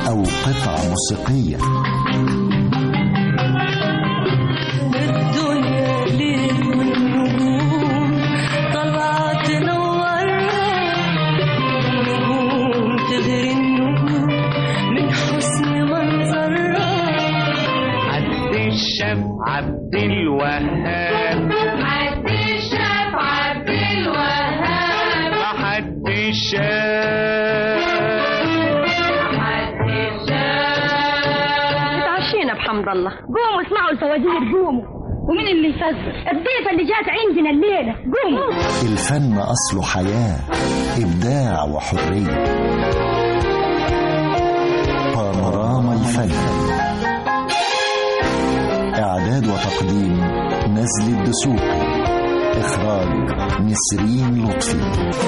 أو قطعة موسيقية الدنيا ليل والنجوم طالعة تنورها نجوم تغري النجوم من حسن منظرها عبد الشاف عبد الوهاب عبد الشاف عبد الوهاب حد الشاف عبد الشاف اتعشينا بحمد الله قوموا اسمعوا الفوازير قوموا ومين اللي يفزر الضيفة اللي جات عندنا الليلة قوموا الفن أصله حياة إبداع وحرية بانوراما الفن إعداد وتقديم نزل الدسوقي إخراج نسرين لطفي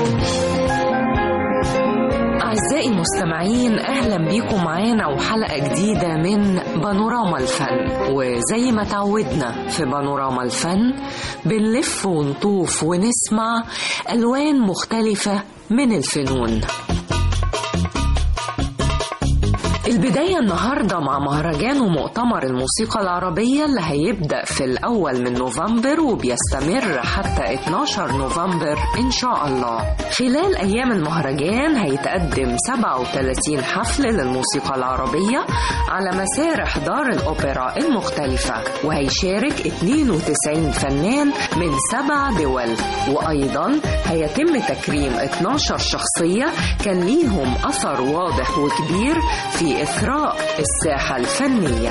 أعزائي المستمعين أهلا بيكم معانا وحلقة جديدة من بانوراما الفن وزي ما تعودنا في بانوراما الفن بنلف ونطوف ونسمع ألوان مختلفة من الفنون البداية النهاردة مع مهرجان ومؤتمر الموسيقى العربية اللي هيبدأ في الأول من نوفمبر وبيستمر حتى 12 نوفمبر إن شاء الله خلال أيام المهرجان هيتقدم 37 حفل للموسيقى العربية على مسارح دار الأوبرا المختلفة وهيشارك 92 فنان من سبع دول وأيضا هيتم تكريم 12 شخصية كان ليهم أثر واضح وكبير في إثراء الساحة الفنية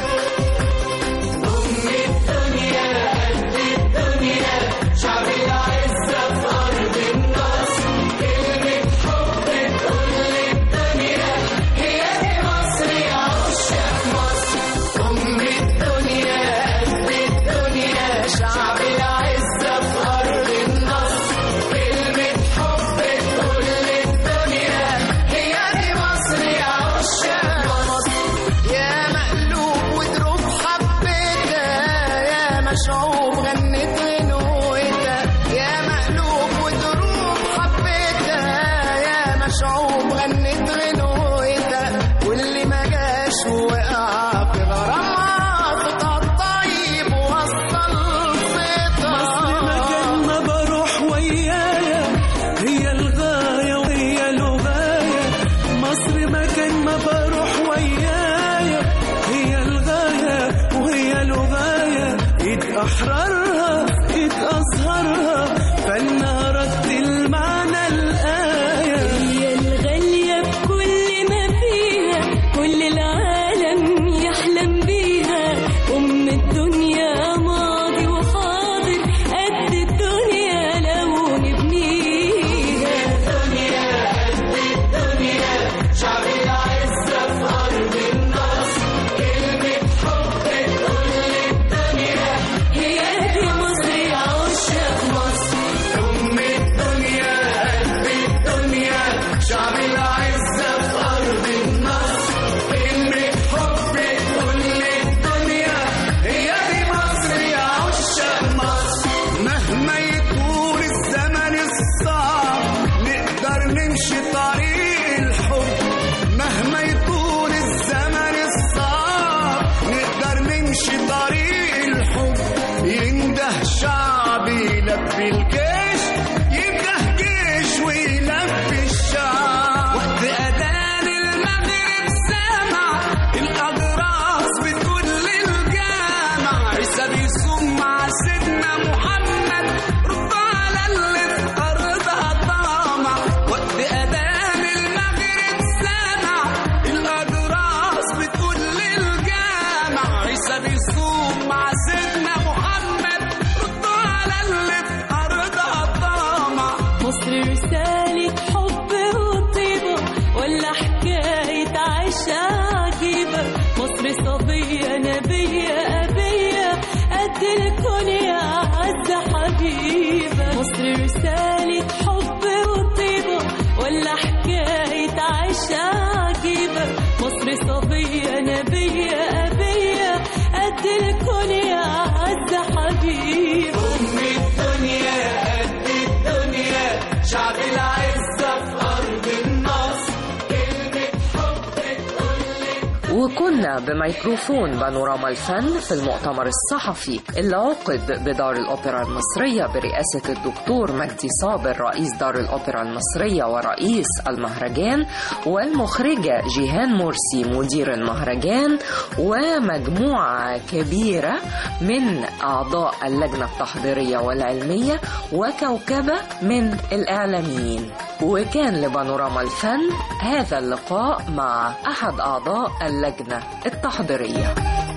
يا مقلوب ودروب حبيتها يا مشعوب غنت غنوتها يا مقلوب ودروب حبيتها يا مشعوب غنت غنوتها واللي ما جاش وقع في غرامها خطها الطيب وصل صيتها مكان ما بروح ويايا هي الغاية وهي لغاية مصر مكان ما بروح ويايا هي الغاية وهي لغاية ايد احرارها ايد ازهرها فانها رد المعنى الايه هي الغالية بكل ما فيها كل العالم يحلم بيها أم الدنيا ماضي وحاضر قد الدنيا لو نبنيها هي دي مصر يا عشاق مصر أم الدنيا قد الدنيا شعب العزة في أرض النصر كلمة حب كل الدنيا هي دي مصر يا عشاق مصر مهما يكون الزمن الصعب نقدر نمشي طريق الحب مهما يكون الزمن الصعب نقدر نمشي طريق الحب ينده شعب يلبي الجيش ينده جيش ويلبي الشعب وقت أذان المغرب سامع الأجراس بتقول للجامع عيسى بيصوم مع سيدنا محمد رد على اللي في أرضها طامع وقت أذان المغرب سامع الأجراس بتقول للجامع عيسى بيصوم مع سيدنا محمد رد على اللي في أرضها طامع مصر رسالة حب وطيبة ولا حكاية عيشة عجيبة مصر صبية نبية أبية قد الكون يا أعز حبيبة مصر رسالة حب وطيبة ولا حكاية عيشة عجيبة مصر صبية نبية أبية قد الكون يا أعز حبيبة أم الدنيا قد الدنيا شعب العزة في أرض النصر كلمة حب كل وكنا بميكروفون بانوراما الفن في المؤتمر الصحفي اللي عقد بدار الأوبرا المصرية برئاسة الدكتور مجدي صابر رئيس دار الأوبرا المصرية ورئيس المهرجان والمخرجة جيهان مرسي مدير المهرجان ومجموعة كبيرة من أعضاء اللجنة التحضيرية والعلمية وكوكبة من الإعلاميين وكان لبانوراما الفن هذا اللقاء مع أحد أعضاء اللجنة التحضيرية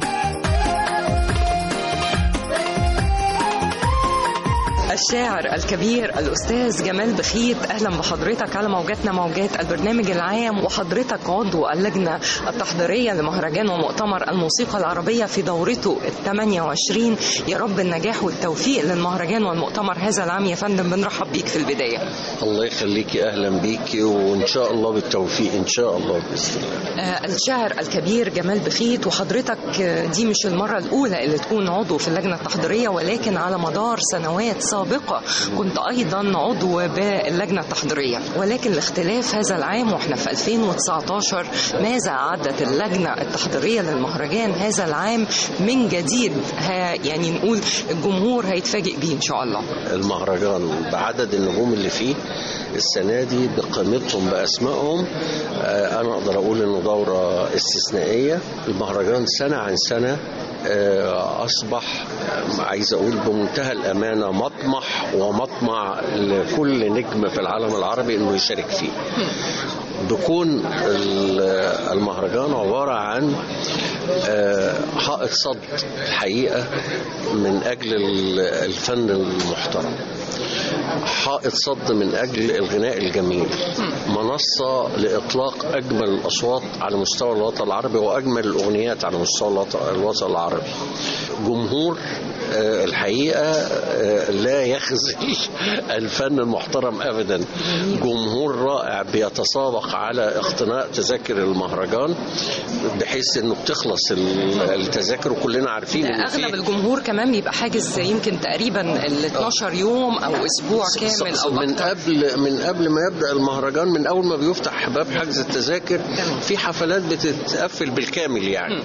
الشاعر الكبير الأستاذ جمال بخيت أهلا بحضرتك على موجاتنا موجات البرنامج العام وحضرتك عضو اللجنة التحضيرية لمهرجان ومؤتمر الموسيقى العربية في دورته ال 28 يا رب النجاح والتوفيق للمهرجان والمؤتمر هذا العام يا فندم بنرحب بيك في البداية الله يخليكي اهلا بيكي وان شاء الله بالتوفيق ان شاء الله باذن الله آه، الشاعر الكبير جمال بخيت وحضرتك آه، دي مش المرة الأولى اللي تكون عضو في اللجنة التحضيرية ولكن على مدار سنوات سابقة كنت أيضا عضو باللجنة التحضيرية ولكن الاختلاف هذا العام واحنا في 2019 ماذا أعدت اللجنة التحضيرية للمهرجان هذا العام من جديد ها يعني نقول الجمهور هيتفاجئ بيه إن شاء الله المهرجان بعدد النجوم اللي فيه السنه دي بقيمتهم باسمائهم آه، انا اقدر اقول انه دوره استثنائيه المهرجان سنه عن سنه آه، اصبح آه، عايز اقول بمنتهى الامانه مطمح ومطمع لكل نجم في العالم العربي انه يشارك فيه بكون ال- المهرجان عباره عن آه، حائط صد الحقيقه من اجل ال- الفن المحترم حائط صد من اجل الغناء الجميل منصه لاطلاق اجمل الاصوات على مستوى الوطن العربي واجمل الاغنيات على مستوى الوطن الوطن العربي جمهور آه، الحقيقه آه، لا يخزي الفن المحترم ابدا جمهور رائع بيتسابق على اقتناء تذاكر المهرجان بحيث انه بتخلص ال- التذاكر وكلنا عارفين إن في- أغلب الجمهور كمان بيبقى حاجز يمكن تقريبا ال 12 يوم أو أسبوع كامل أو من أكتر قبل من قبل ما يبدا المهرجان من اول ما بيفتح باب حجز التذاكر في حفلات بتتقفل بالكامل يعني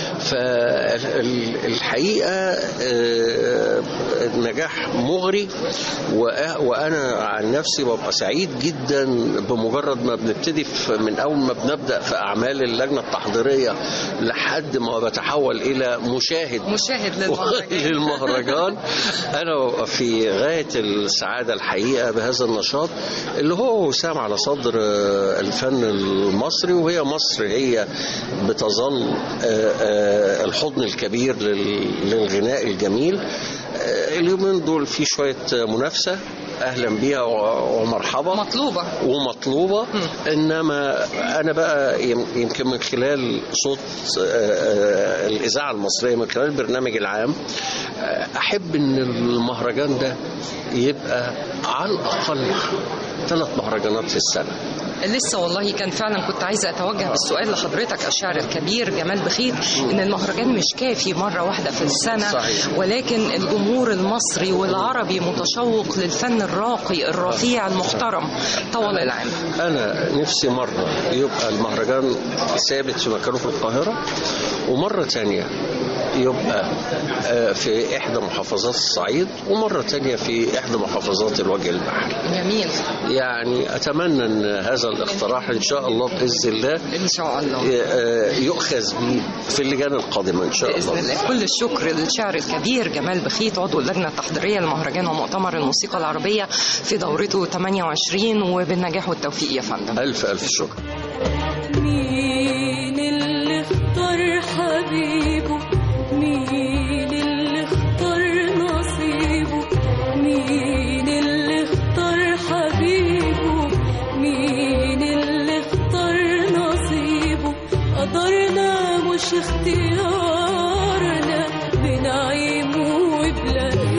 فالحقيقه النجاح مغري وأ- وانا عن نفسي ببقى سعيد جدا بمجرد ما بنبتدي في- من اول ما بنبدا في اعمال اللجنه التحضيريه لحد ما بتحول الى مشاهد مشاهد للمهرجان للمهرجان انا ببقى في غايه السعاده الحقيقه بهذا النشاط اللي هو وسام على صدر آه، الفن المصري وهي مصر هي بتظل آه، آه، الحضن الكبير لل- للغناء الجميل آه، اليومين دول في شويه منافسه اهلا بيها و- ومرحبا مطلوبة ومطلوبة إنما أنا بقى يم- يمكن من خلال صوت آه، آه، الإذاعة المصرية من خلال البرنامج العام آه، أحب إن المهرجان ده يبقى على الأقل ثلاث مهرجانات في السنة لسه والله كان فعلا كنت عايزه اتوجه بالسؤال لحضرتك الشاعر الكبير جمال بخيت ان المهرجان مش كافي مره واحده في السنه صحيح. ولكن الجمهور المصري والعربي متشوق للفن الراقي الرفيع المحترم طوال العام أنا نفسي مرة يبقى المهرجان ثابت في مكانه في القاهرة ومرة تانية يبقى آه، في إحدى محافظات الصعيد ومرة تانية في إحدى محافظات الوجه البحري جميل يعني اتمنى ان هذا الاقتراح ان شاء الله باذن الله ان شاء الله ي- يؤخذ به في اللجان القادمه ان شاء باذن الله الله كل الشكر للشاعر الكبير جمال بخيت عضو اللجنه التحضيريه لمهرجان ومؤتمر الموسيقى العربيه في دورته 28 وبالنجاح والتوفيق يا فندم الف الف شكر مين اللي اختار حبيبه مين اللي اختار نصيبه مين اللي اختار حبيبه مين اللي اختار نصيبه قدرنا مش اختيارنا بنعيمه وبلهيبه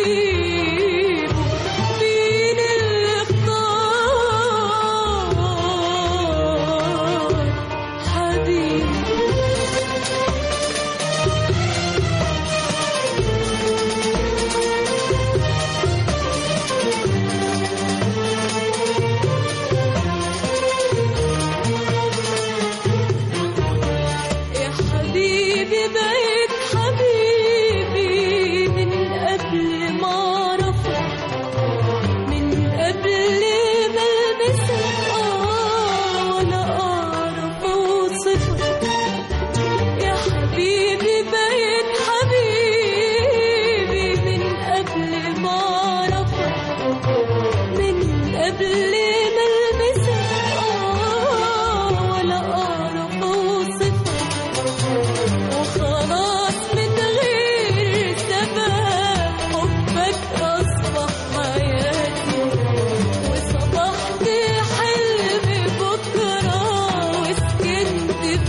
مين اللي اختار حبيبي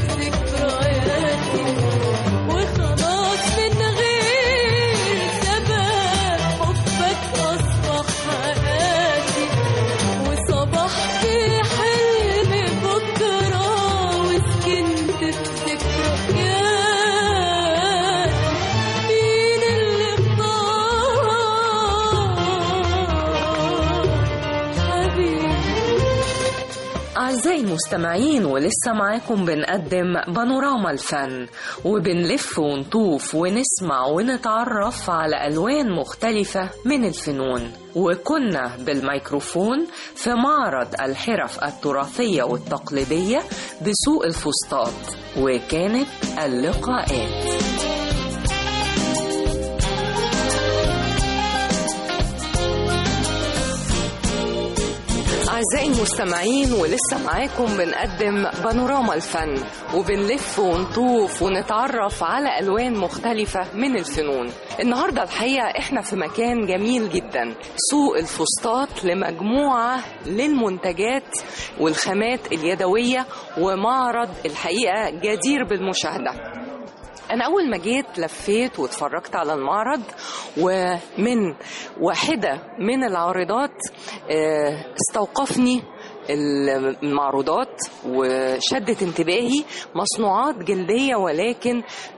ذكرياتي وخلاص من غير سبب حبك أصبح حياتي وصبحت حلم بكرة وسكنت في ذكريات مين اللي اختار حبيبي أعزائي المستمعين ولسه معاكم بنقدم بانوراما الفن وبنلف ونطوف ونسمع ونتعرف على ألوان مختلفة من الفنون وكنا بالميكروفون في معرض الحرف التراثية والتقليدية بسوق الفسطاط وكانت اللقاءات أعزائي المستمعين ولسه معاكم بنقدم بانوراما الفن وبنلف ونطوف ونتعرف على ألوان مختلفة من الفنون النهاردة الحقيقة إحنا في مكان جميل جدا سوق الفسطاط لمجموعة للمنتجات والخامات اليدوية ومعرض الحقيقة جدير بالمشاهدة أنا أول ما جيت لفيت واتفرجت على المعرض ومن واحدة من العارضات آه، استوقفني المعروضات وشدت انتباهي مصنوعات جلدية ولكن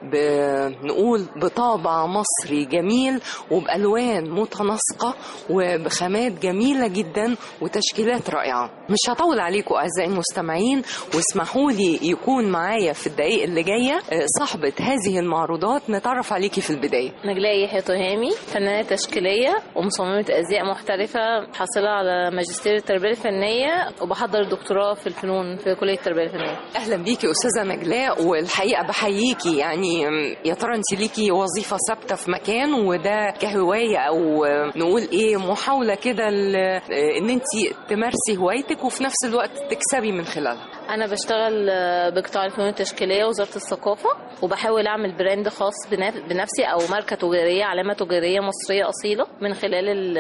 بنقول بطابع مصري جميل وبألوان متناسقة وبخامات جميلة جدا وتشكيلات رائعة مش هطول عليكم أعزائي المستمعين واسمحوا لي يكون معايا في الدقائق اللي جاية آه، صاحبة هذه المعروضات نتعرف عليكي في البداية نجلاء يحيى تهامي فنانة تشكيلية ومصممة أزياء محترفة حاصلة على ماجستير التربية الفنية وبحضر دكتوراه في الفنون في كلية التربية الفنية اهلا بيكي استاذه نجلاء والحقيقه بحييكي يعني م، يا ترى انت ليكي وظيفه ثابته في مكان وده كهوايه او آه، نقول ايه محاوله كده ل- آه، ان انت تمارسي هوايتك وفي نفس الوقت تكسبي من خلالها أنا بشتغل آه، بقطاع الفنون التشكيلية وزارة الثقافة وبحاول أعمل براند خاص بنا- بنفسي أو ماركة تجارية علامة تجارية مصرية أصيلة من خلال ال-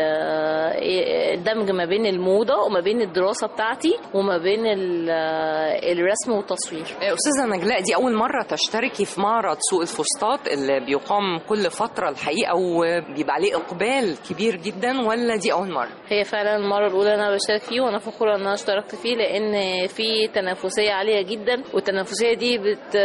آه، الدمج ما بين الموضة وما بين الدراسة بتاعتي وما بين ال- آه، الرسم والتصوير آه، استاذه نجلاء دي اول مره تشتركي في معرض سوق الفسطاط اللي بيقام كل فتره الحقيقه وبيبقى عليه اقبال كبير جدا ولا دي اول مره هي فعلا المرة الأولى أنا بشارك فيه وأنا فخورة إن أنا اشتركت فيه لأن في تنافسية عالية جدا والتنافسية دي بت...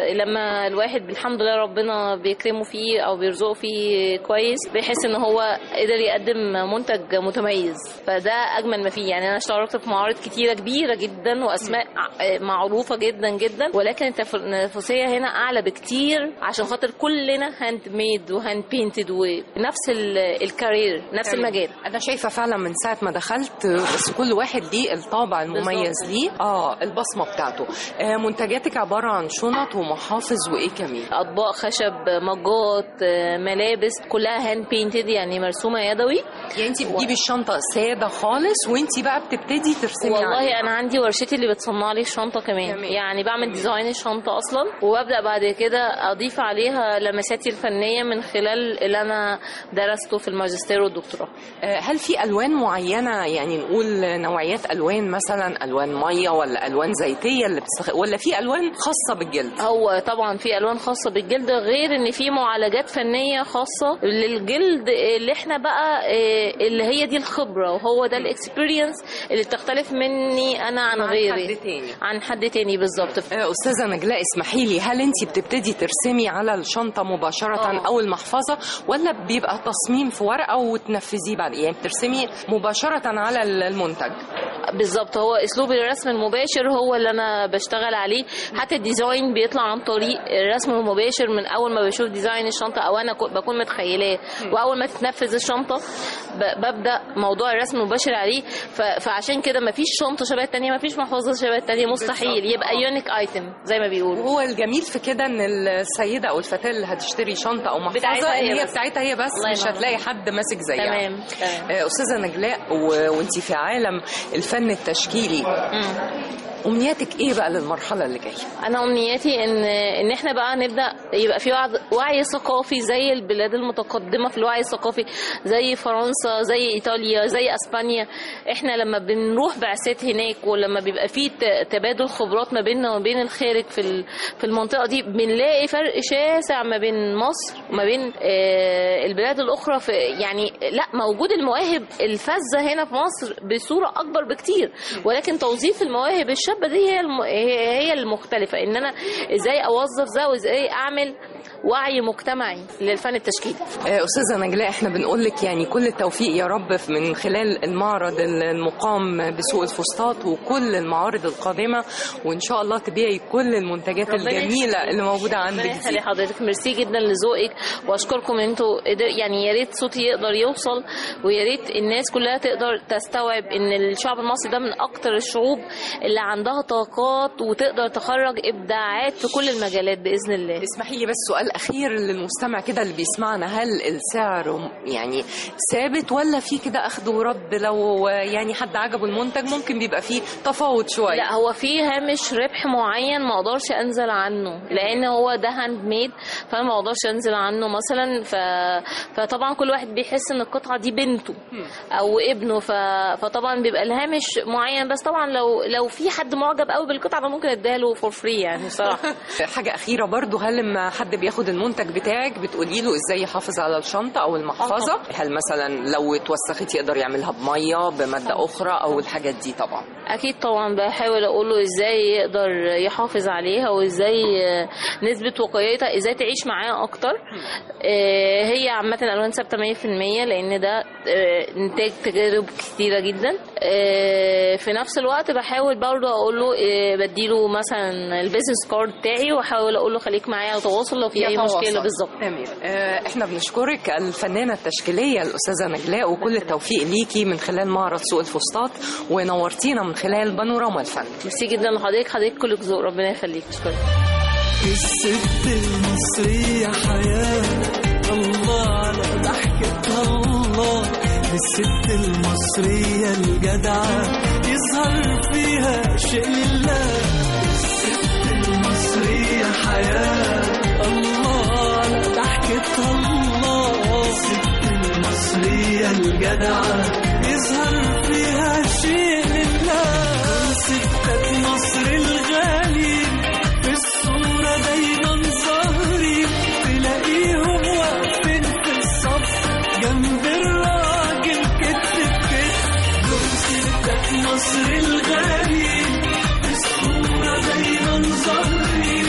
لما الواحد الحمد لله ربنا بيكرمه فيه أو بيرزقه فيه كويس بيحس إن هو قدر يقدم منتج متميز فده أجمل ما فيه يعني أنا اشتركت في معارض كتيرة كبيرة جدا وأسماء ع- معروفة جدا جدا ولكن التف- التنافسية هنا أعلى بكتير عشان خاطر كلنا هاند ميد وهاند بينتد ونفس ال- الكارير نفس المجال انا شايفه فعلا من ساعه ما دخلت بس كل واحد ليه الطابع المميز ليه اه البصمه بتاعته آه منتجاتك عباره عن شنط ومحافظ وايه كمان اطباق خشب مجات آه، ملابس كلها هاند بينتد يعني مرسومه يدوي يعني انت بتجيبي الشنطه ساده خالص وانت بقى بتبتدي ترسمي عليها. والله انا عندي ورشتي اللي بتصنع لي الشنطه كمان. كمان. يعني بعمل ديزاين الشنطه اصلا وببدا بعد كده اضيف عليها لمساتي الفنيه من خلال اللي انا درسته في الماجستير والدكتوراه آه، هل في الوان معينه يعني نقول نوعيات الوان مثلا الوان ميه ولا الوان زيتيه اللي بتستخ... ولا في الوان خاصه بالجلد هو طبعا في الوان خاصه بالجلد غير ان في معالجات فنيه خاصه للجلد اللي احنا بقى آه، اللي هي دي الخبره وهو ده الاكسبيرينس اللي بتختلف مني انا عن غيري حد تاني. عن حد تاني بالظبط آه، استاذه نجلاء اسمحي لي هل انت بتبتدي ترسمي على الشنطه مباشره آه. او المحفظه ولا بيبقى تصميم في ورقه وتنفذيه بعد يعني بترسمي مباشره على المنتج بالظبط هو اسلوب الرسم المباشر هو اللي انا بشتغل عليه حتى الديزاين بيطلع عن طريق الرسم المباشر من اول ما بشوف ديزاين الشنطه او انا كو- بكون متخيلاه واول ما تتنفذ الشنطه ب- ببدا موضوع الرسم المباشر عليه ف- فعشان كده ما فيش شنطه شبه التانية ما فيش محفظه شبه التانية مستحيل يبقى يونيك ايتم زي ما بيقولوا وهو الجميل في كده ان السيده او الفتاه اللي هتشتري شنطه او محفظه بتاعتها هي ان هي بس. بتاعتها هي بس الله مش ينور. هتلاقي حد ماسك زيها تمام تمام آه، استاذه نجلاء و... وانت في عالم الفن التشكيلي مم. امنياتك ايه بقى للمرحله اللي جايه انا امنياتي ان ان احنا بقى نبدا يبقى في وعي, وعي ثقافي زي البلاد المتقدمه في الوعي الثقافي زي فرنسا زي ايطاليا زي اسبانيا احنا لما بنروح بعثات هناك ولما بيبقى في ت- تبادل خبرات ما بيننا وما بين الخارج في ال- في المنطقه دي بنلاقي فرق شاسع ما بين مصر وما بين آه، البلاد الاخرى في يعني لا موجود المواهب الفذه هنا في مصر بصوره اكبر بكتير ولكن توظيف المواهب الشابه دي هي الم... هي هي المختلفه ان انا ازاي اوظف ده وازاي اعمل وعي مجتمعي للفن التشكيلي آه، استاذه نجلاء احنا بنقول لك يعني كل التوفيق يا رب في- من خلال المعرض المقام بسوق الفسطاط وكل المعارض القادمه وان شاء الله تبيعي كل المنتجات ربنا الجميله يخليك. اللي موجوده عندك ربنا دي يخلي حضرتك ميرسي جدا لذوقك واشكركم ان انتوا قدر يعني يا ريت صوتي يقدر يوصل ويا ريت الناس كلها تقدر تستوعب ان الشعب المصري ده من اكتر الشعوب اللي عندها طاقات وتقدر تخرج ابداعات في كل المجالات باذن الله اسمحي لي بس سؤال اخير للمستمع كده اللي بيسمعنا هل السعر يعني ثابت ولا في كده اخذ ورد لو يعني حد عجبه المنتج ممكن بيبقى فيه تفاوت شويه لا هو في هامش ربح معين ما اقدرش انزل عنه لان هو ده هاند ميد فانا ما اقدرش انزل عنه مثلا ف... فطبعا كل واحد بيحس ان القطعه دي بنته او ابنه ف... فطبعا بيبقى الهامش معين بس طبعا لو لو في حد معجب قوي بالقطعه انا ممكن اديها له فور فري يعني بصراحه حاجة أخيرة برضو هل لما حد بياخد المنتج بتاعك بتقولي له إزاي يحافظ على الشنطة أو المحفظة هل مثلا لو اتوسخت يقدر يعملها بمية بمادة أخرى أو الحاجات دي طبعا اكيد طبعا بحاول اقول له ازاي يقدر يحافظ عليها وازاي آه، نسبه وقايتها ازاي تعيش معاه اكتر آه، هي عامه الالوان ثابته 100% لان ده آه، انتاج تجارب كتيره جدا آه، في نفس الوقت بحاول برضه اقول له آه، بديله مثلا البيزنس كارد بتاعي واحاول اقول له خليك معايا على تواصل لو في اي يتواصل. مشكله بالظبط تمام آه، احنا بنشكرك الفنانة التشكيلية الأستاذة نجلاء وكل التوفيق ليكي من خلال معرض سوق الفسطاط ونورتينا من خلال بانوراما الفن ميرسي جدا لحضرتك حضرتك كلك ذوق ربنا يخليك شكرا الست المصرية حياة الله على ضحكتها الله الست المصرية الجدعة يظهر فيها شيء لله الست المصرية حياة الله على ضحكتها الله الست المصرية الجدعة يظهر فيها شيء لله ستات مصر الغاليين في الصورة دايما ظاهرين تلاقيهم واقفين في الصف جنب الراجل كتف بكتف دول ستات مصر الغاليين في الصورة دايما ظاهرين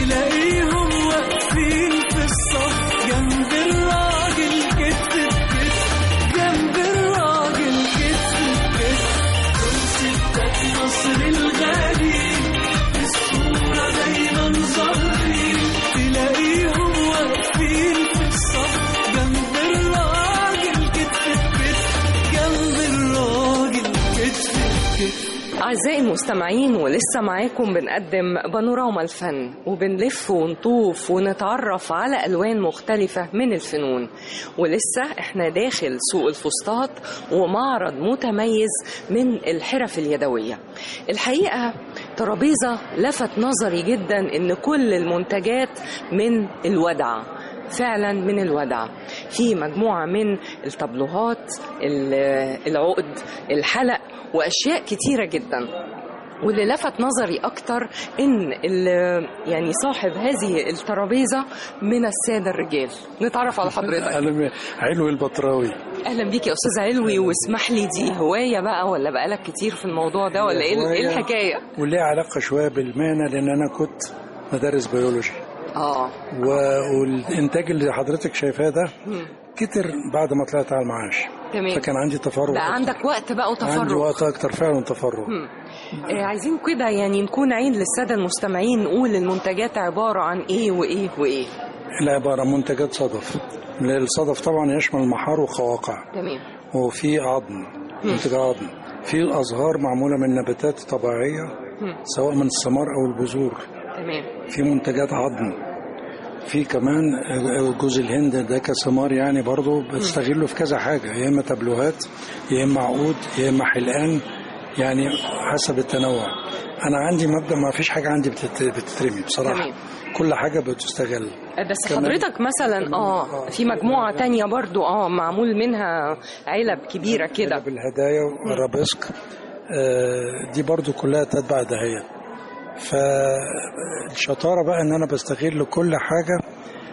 تلاقيهم واقفين في الصف جنب الراجل كتف بكتف جنب الراجل كتف بكتف دول ستات مصر الغاليين في الصورة دايما ظاهرين تلاقيهم واقفين في الصف جنب الراجل كتف بكتف جنب الراجل كتف بكتف أعزائي المستمعين ولسه معاكم بنقدم بانوراما الفن وبنلف ونطوف ونتعرف على ألوان مختلفة من الفنون ولسه احنا داخل سوق الفسطاط ومعرض متميز من الحرف اليدوية الحقيقة ترابيزة لفت نظري جدا ان كل المنتجات من الودع فعلا من الودع في مجموعة من الطبلوهات ال- العقد الحلق وأشياء كتيرة جدا واللي لفت نظري أكتر إن ال- يعني صاحب هذه الترابيزة من السادة الرجال نتعرف على حضرتك أنا علوي البطراوي أهلا بيك يا أستاذ علوي واسمح لي دي هواية بقى ولا بقالك كتير في الموضوع ده ولا إيه إيه هواية. الحكاية؟ وليه علاقة شوية بالمهنة لأن أنا كنت مدرس بيولوجي آه و- والإنتاج اللي حضرتك شايفاه ده مم. كتر بعد ما طلعت على المعاش تمام فكان عندي تفرغ بقى أكتر. عندك وقت بقى عندي وتفرغ وقت أكتر فعلا تفرغ مم. آه، عايزين كده يعني نكون عين للسادة المستمعين نقول المنتجات عبارة عن إيه وإيه وإيه العبارة منتجات صدف الصدف طبعا يشمل محار وقواقع تمام وفي عظم منتج عظم في الأزهار معمولة من نباتات طبيعية مم. سواء من الثمار أو البذور تمام في منتجات عظم في كمان جوز الهند ده كثمار يعني برضه بتستغله في كذا حاجة يا إما تبلوهات يا إما عقود يا إما حلقان يعني حسب التنوع انا عندي مبدا ما فيش حاجه عندي بتت- بتترمي بصراحه تمام. كل حاجه بتستغل بس كمان- حضرتك مثلا اه في مجموعة تانية برضو اه معمول منها علب كبيرة كده بالهدايا والرابسك آه، دي برضو كلها تتبع دهية فالشطارة بقى ان انا بستغل كل حاجة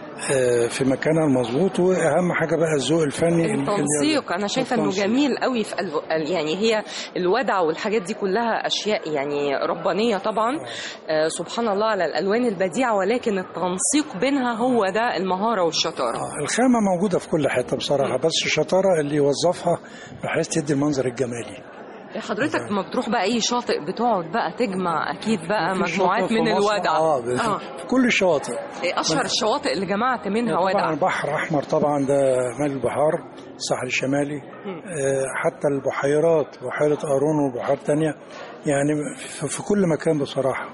آه، في مكانها المظبوط واهم حاجة بقى الذوق الفني ال- التنسيق انا شايفه انه التنسيق. جميل قوي في قلبه يعني هي الودع والحاجات دي كلها اشياء يعني ربانيه طبعا آه سبحان الله على الالوان البديعه ولكن التنسيق بينها هو ده المهاره والشطاره الخامة موجودة في كل حتة بصراحة بس الشطارة اللي يوظفها بحيث تدي المنظر الجمالي حضرتك لما بتروح بقى اي شاطئ بتقعد بقى تجمع اكيد بقى في مجموعات شاطئ في من مصر، الودع اه ب- آه. في كل الشواطئ إيه اشهر الشواطئ اللي جمعت منها طبعا ودع البحر الاحمر طبعا ده مال البحار الساحل الشمالي آه، حتى البحيرات بحيره قارون وبحيرات تانية يعني في في كل مكان بصراحه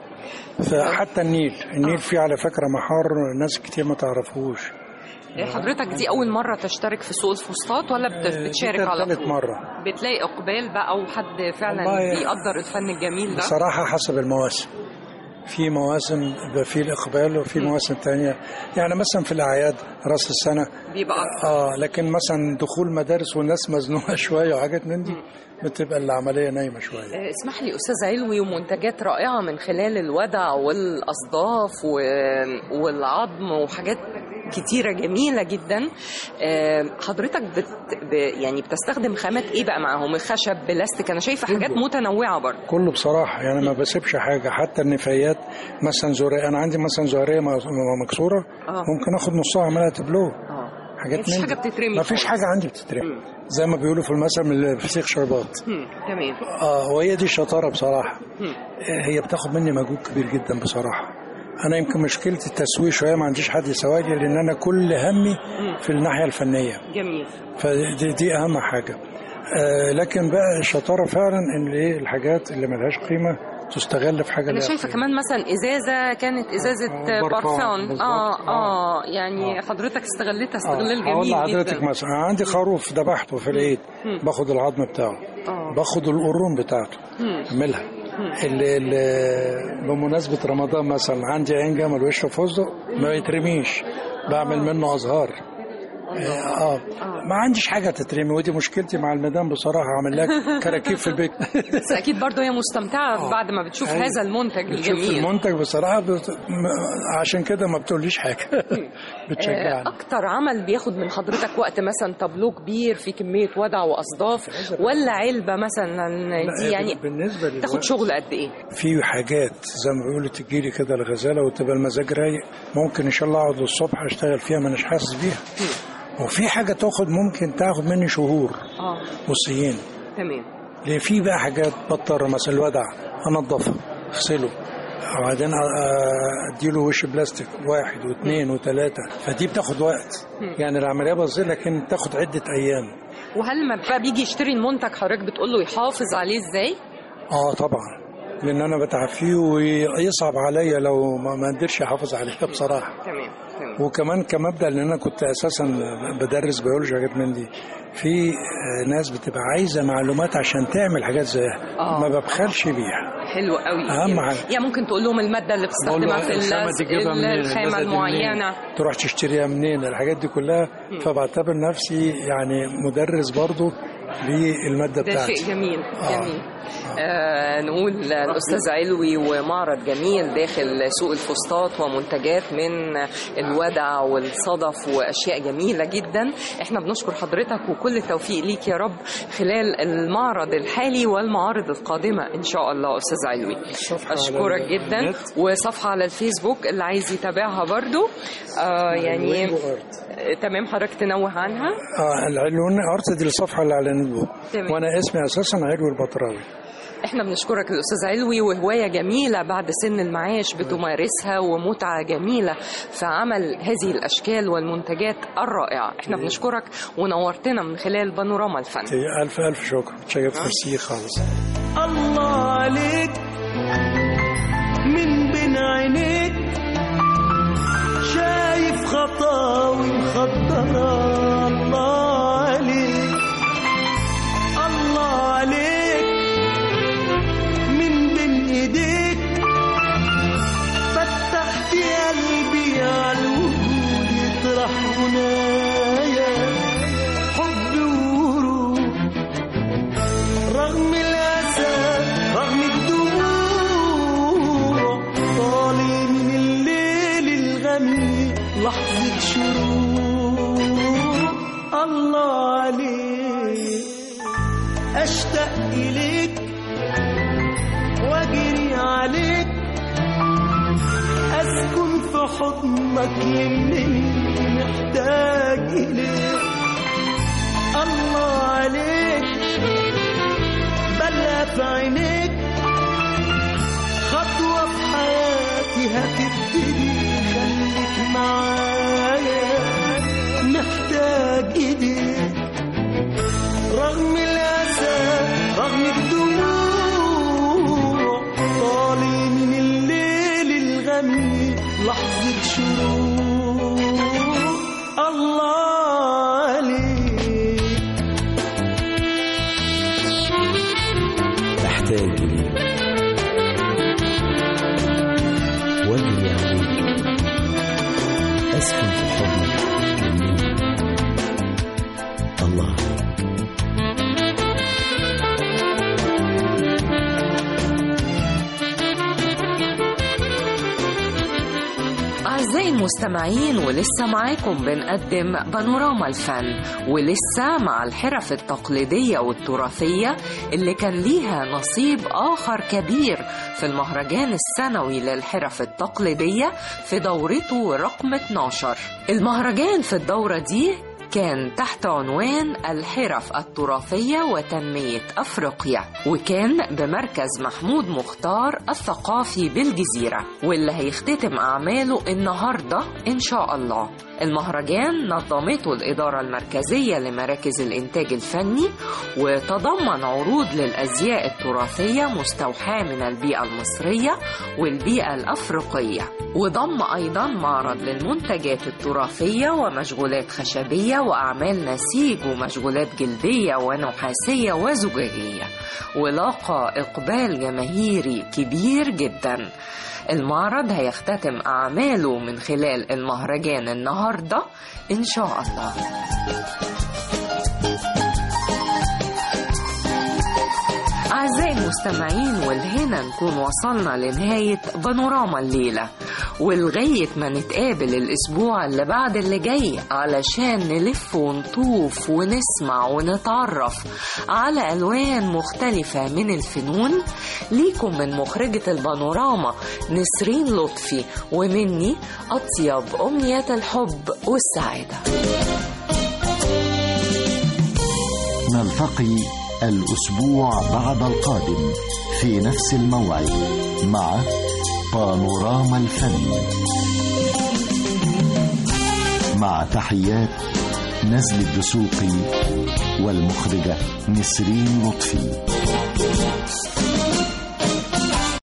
فحتى النيل النيل فيه على فكره محار ناس كتير ما تعرفوش إيه حضرتك دي اول مره تشترك في سوق الفسطاط ولا بت- آه، بتشارك دي على ثالث طول مره بتلاقي اقبال بقى وحد فعلا والله- بيقدر الفن الجميل ده بصراحه حسب المواسم في مواسم بيبقى فيه الاقبال وفي مواسم تانية يعني مثلا في الاعياد راس السنه بيبقى اه لكن مثلا دخول مدارس والناس مزنوقه شويه وحاجات من دي بتبقى العمليه نايمه شويه آه، اسمح لي استاذ علوي ومنتجات رائعه من خلال الودع والاصداف و- والعظم وحاجات كتيرة جميلة جدا آه، حضرتك بت... ب... يعني بتستخدم خامات ايه بقى معاهم خشب بلاستيك انا شايفة حاجات متنوعة برضه كله بصراحة يعني ما بسيبش حاجة حتى النفايات مثلا زهرية أنا عندي مثلا زهرية م- مكسورة آه. ممكن آخد نصها أعملها تبلو اه حاجات مفيش من حاجة دي. بتترمي ما فيش خالص. حاجة عندي بتترمي زي ما بيقولوا في المثل من الفسيخ شربات هم، تمام اه وهي دي الشطارة بصراحة هم. آه، هي بتاخد مني مجهود كبير جدا بصراحة أنا يمكن مشكلتي التسويق شوية ما عنديش حد يسوي لي لأن أنا كل همي في الناحية الفنية جميل فدي دي اهم حاجه آه لكن بقى الشطاره فعلا ان ايه الحاجات اللي ملهاش قيمه تستغل في حاجه انا ليها شايفه قيمة. كمان مثلا ازازه كانت ازازه آه، برفان، برفان بالظبط. اه اه يعني حضرتك استغلتها استغلال هقول جميل لحضرتك جدا مثلا أنا عندي خروف ذبحته في العيد باخد العظم بتاعه اه باخد القرون بتاعته مم. اعملها اللي اللي بمناسبة رمضان مثلا عندي عين جمل وش فستق ما يترميش بعمل منه أزهار اه ما عنديش حاجة تترمي ودي مشكلتي مع المدام بصراحة أعمل لها كراكيب في البيت بس اكيد برضه هي مستمتعه بعد ما بتشوف أيوة. هذا المنتج بتشوف الجميل المنتج بصراحة بت... م- عشان كده ما بتقوليش حاجة بتشجعني اكتر عمل بياخد من حضرتك وقت مثلا طابلو كبير في كميه ودع واصداف ولا علبه مثلا دي يعني بالنسبة تاخد للوقت شغل قد ايه في حاجات زي ما بيقولوا تجيلي كده الغزالة وتبقى المزاج رايق ممكن إن شاء الله أقعد للصبح أشتغل فيها ما أناش حاسس بيها وفي حاجة تاخد ممكن تاخد مني شهور اه وسنين تمام ليه في بقى حاجات بضطر مثلا الودع انضفه اغسله وبعدين أ- اديله وش بلاستيك واحد واثنين وثلاثه فدي بتاخد وقت يعني العمليه بسيطه لكن تاخد عده ايام وهل لما بقى بيجي يشتري المنتج حضرتك بتقول له يحافظ عليه ازاي اه طبعا لان انا بتعب فيه ويصعب عليا لو ما ما قدرش احافظ عليها بصراحه تمام تمام وكمان كمبدا لان انا كنت اساسا بدرس بيولوجي حاجات من دي في آه، ناس بتبقى عايزه معلومات عشان تعمل حاجات زيها آه. ما ببخلش بيها حلو قوي أهم حاجة. يعني ممكن تقول لهم الماده اللي بقول له بتستخدمها في الخامة اللزق تجيبها منين الخامه اللزق دي المعينه منين؟ تروح تشتريها منين الحاجات دي كلها فبعتبر نفسي يعني مدرس برضو للمادة ده بتاعتي شيء جميل آه. جميل آه نقول الأستاذ علوي ومعرض جميل داخل سوق الفسطاط ومنتجات من الودع والصدف وأشياء جميلة جدا احنا بنشكر حضرتك وكل التوفيق ليك يا رب خلال المعرض الحالي والمعارض القادمة إن شاء الله أستاذ علوي الصفحة أشكرك على جدا النت. وصفحة على الفيسبوك اللي عايز يتابعها برضو آه يعني الوينجو آرت. آه، تمام حضرتك تنوه عنها اه العلون ارت دي الصفحة اللي على النت تمام. وانا اسمي اساسا علوي البطراوي احنا بنشكرك الاستاذ علوي وهوايه جميله بعد سن المعاش بتمارسها ومتعه جميله في عمل هذه الاشكال والمنتجات الرائعه احنا بنشكرك ونورتنا من خلال بانوراما الفن الف الف شكر شكرا ميرسي خالص الله عليك من بين عينيك شايف خطاوي مخضرة الله عليك الله عليك من بين ايديك منايا حب وروح رغم الأسى رغم الدموع طالي من الليل الغميق لحظة شروق الله عليك أشتاق إليك وأجري عليك أسكن في حضنك يمني محتاج إليك الله عليك بلا في عينيك خطوة في حياتي هتبتدي خليك معايا محتاج ايديك رغم الأسى رغم الدموع طالي من الليل الغميق لحظة شروق الله عليك محتاج ليك واجري عليك اسكن في حضنك مني الله عليك أعزائي المستمعين ولسه معاكم بنقدم بانوراما الفن ولسه مع الحرف التقليدية والتراثية اللي كان ليها نصيب آخر كبير في المهرجان السنوي للحرف التقليدية في دورته رقم 12 المهرجان في الدورة دي كان تحت عنوان الحرف التراثية وتنمية أفريقيا وكان بمركز محمود مختار الثقافي بالجزيرة واللي هيختتم أعماله النهاردة إن شاء الله المهرجان نظمته الإدارة المركزية لمراكز الإنتاج الفني وتضمن عروض للأزياء التراثية مستوحاة من البيئة المصرية والبيئة الأفريقية وضم أيضا معرض للمنتجات التراثية ومشغولات خشبية وأعمال نسيج ومشغولات جلدية ونحاسية وزجاجية ولاقى إقبال جماهيري كبير جدا المعرض هيختتم أعماله من خلال المهرجان النهاردة إن شاء الله أعزائي المستمعين والهنا نكون وصلنا لنهاية بانوراما الليلة ولغاية ما نتقابل الأسبوع اللي بعد اللي جاي علشان نلف ونطوف ونسمع ونتعرف على ألوان مختلفة من الفنون ليكم من مخرجة البانوراما نسرين لطفي ومني أطيب أمنية الحب والسعادة نلتقي الأسبوع بعد القادم في نفس الموعد مع بانوراما الفن مع تحيات نزل الدسوقي والمخرجة نسرين لطفي